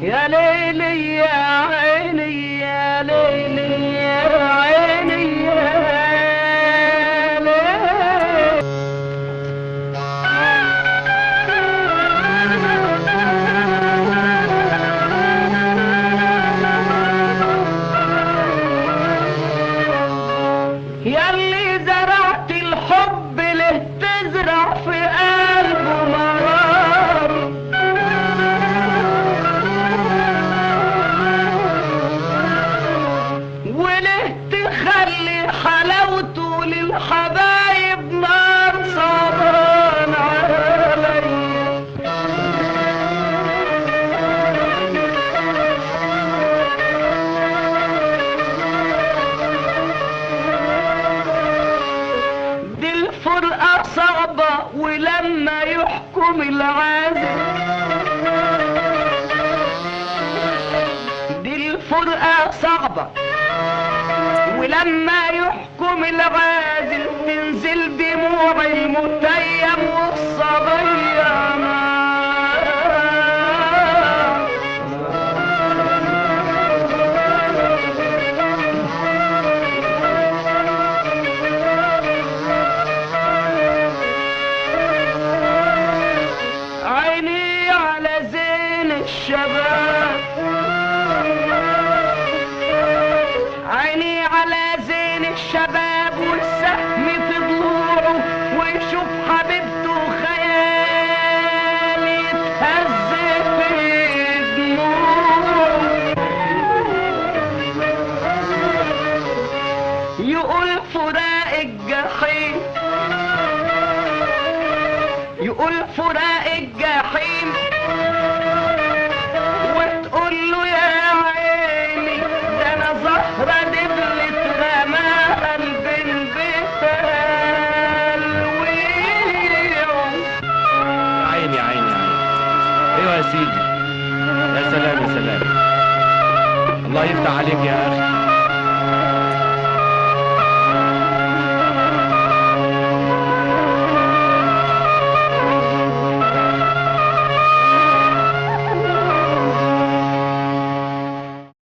يا ليلي يا عيني يا ليلي يا عيني يا ليلي ياللي زرعت الحب له تزرع في قلبه مرار وله تخلي حلاوته للحبايب نار صبران عليا دي الفرقة صعبة ولما يحكم العازل دي الفرقة صعبة ولما يحكم العازل تنزل دموع المتيم والصبية معاه. عيني على زين الشباب عيني على زين الشباب والسهم في ضلوعه ويشوف حبيبته خيال يتهز في دموعه يقول فراق الجحيم يقول فراق الجحيم وتقول له يا عيني ده انا زهرة دبلت غماها البن بتلويعه عيني عيني عيني ايوه يا سيدي يا سلام يا سلام الله يفتح عليك يا اخي